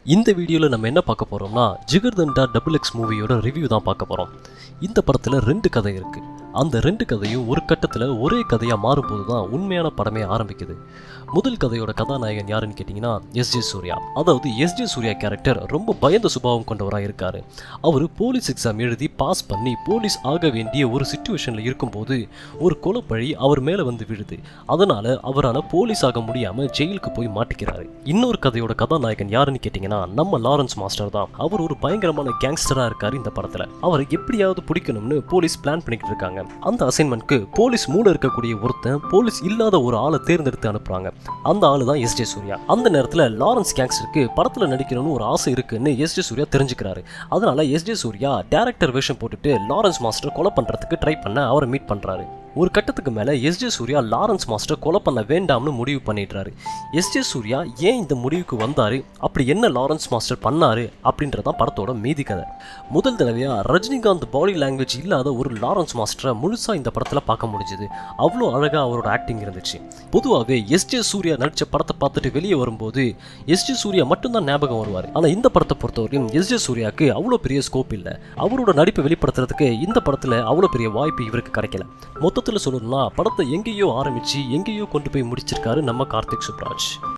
இந்த வீடியோவில் நம்ம என்ன பார்க்க போகிறோம்னா ஜிகர்தண்டா டபுள் எக்ஸ் மூவியோட ரிவ்யூ தான் பார்க்க போகிறோம் இந்த படத்தில் ரெண்டு கதை இருக்குது அந்த ரெண்டு கதையும் ஒரு கட்டத்தில் ஒரே கதையாக மாறும்போது தான் உண்மையான படமே ஆரம்பிக்குது முதல் கதையோட கதாநாயகன் யாருன்னு கேட்டிங்கன்னா எஸ் ஜே சூர்யா அதாவது எஸ் ஜே சூர்யா கேரக்டர் ரொம்ப பயந்த சுபாவம் கொண்டவராக இருக்கார் அவர் போலீஸ் எக்ஸாம் எழுதி பாஸ் பண்ணி போலீஸ் ஆக வேண்டிய ஒரு சுச்சுவேஷனில் இருக்கும்போது ஒரு கொலைப்பழி அவர் மேலே வந்து விழுது அதனால் அவரால் போலீஸ் ஆக முடியாமல் ஜெயிலுக்கு போய் மாட்டிக்கிறாரு இன்னொரு கதையோட கதாநாயகன் யாருன்னு கேட்டிங்கன்னா நம்ம லாரன்ஸ் மாஸ்டர் தான் அவர் ஒரு பயங்கரமான கேங்ஸ்டராக இருக்கார் இந்த படத்தில் அவரை எப்படியாவது பிடிக்கணும்னு போலீஸ் பிளான் பண்ணிக்கிட்டு இருக்காங்க அந்த அசைன்மெண்ட்க்கு போலீஸ் மூட இருக்கக்கூடிய ஒருத்தன் போலீஸ் இல்லாத ஒரு ஆளை தேர்ந்தெடுத்து அனுப்புறாங்க அந்த ஆளு தான் எஸ் ஜே சூர்யா அந்த நேரத்தில் லாரன்ஸ் கேங்ஸ்டருக்கு படத்தில் நடிக்கணும்னு ஒரு ஆசை இருக்குன்னு எஸ் ஜே சூர்யா தெரிஞ்சுக்கிறாரு அதனால எஸ் ஜே சூர்யா டேரக்டர் வேஷம் போட்டுட்டு லாரன்ஸ் மாஸ்டர் கொலை பண்ணுறதுக்கு ட்ரை பண்ண அவரை மீட் பண்ணுறாரு ஒரு கட்டத்துக்கு மேலே எஸ் ஜே சூர்யா லாரன்ஸ் மாஸ்டர் கொலை பண்ண வேண்டாம்னு முடிவு பண்ணிடுறாரு எஸ் ஜே சூர்யா ஏன் இந்த முடிவுக்கு வந்தாரு அப்படி என்ன லாரன்ஸ் மாஸ்டர் பண்ணாரு அப்படின்றதான் படத்தோட மீதி கதை முதல் தடவையா ரஜினிகாந்த் பாடி லாங்குவேஜ் இல்லாத ஒரு லாரன்ஸ் மாஸ்டரை முழுசா இந்த படத்தில் பார்க்க முடிஞ்சுது அவ்வளோ அழகாக அவரோட ஆக்டிங் இருந்துச்சு பொதுவாகவே எஸ் ஜே சூர்யா நடித்த படத்தை பார்த்துட்டு வெளியே வரும்போது எஸ் ஜே சூர்யா மட்டும்தான் ஞாபகம் வருவார் ஆனால் இந்த படத்தை பொறுத்தவரையும் எஸ் ஜே சூர்யாவுக்கு அவ்வளோ பெரிய ஸ்கோப் இல்லை அவரோட நடிப்பை வெளிப்படுத்துறதுக்கு இந்த படத்தில் அவ்வளோ பெரிய வாய்ப்பு இவருக்கு கிடைக்கல மொத்தத்தில் சொல்லணும்னா படத்தை எங்கேயோ ஆரம்பித்து எங்கேயோ கொண்டு போய் முடிச்சிருக்காரு நம்ம கார்த்திக் சுப்ராஜ்